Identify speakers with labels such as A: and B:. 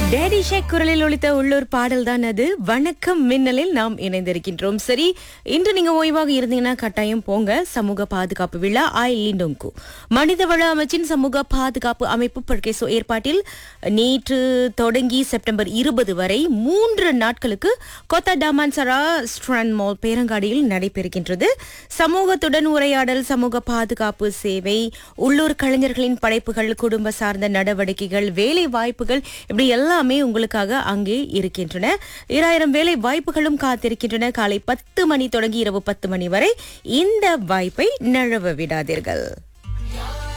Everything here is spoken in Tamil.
A: டேடி ஷேக் குரலில் ஒலித்த உள்ளூர் பாடல் தான் அது வணக்கம் மின்னலில் நாம் இணைந்திருக்கின்றோம் சரி இன்று நீங்க ஓய்வாக இருந்தீங்கன்னா கட்டாயம் போங்க சமூக பாதுகாப்பு விழா ஆய் லிண்டோங்கு மனிதவள அமைச்சின் சமூக பாதுகாப்பு அமைப்பு பர்கேசோ ஏற்பாட்டில் நேற்று தொடங்கி செப்டம்பர் இருபது வரை மூன்று நாட்களுக்கு கொத்தா டாமான்சரா ஸ்ட்ரான் மால் பேரங்காடியில் நடைபெறுகின்றது சமூகத்துடன் உரையாடல் சமூக பாதுகாப்பு சேவை உள்ளூர் கலைஞர்களின் படைப்புகள் குடும்ப சார்ந்த நடவடிக்கைகள் வேலை வாய்ப்புகள் இப்படி எல்லாமே உங்களுக்காக அங்கே இருக்கின்றன இராயிரம் வேலை வாய்ப்புகளும் காத்திருக்கின்றன காலை பத்து மணி தொடங்கி இரவு பத்து மணி வரை இந்த வாய்ப்பை நழுவ விடாதீர்கள்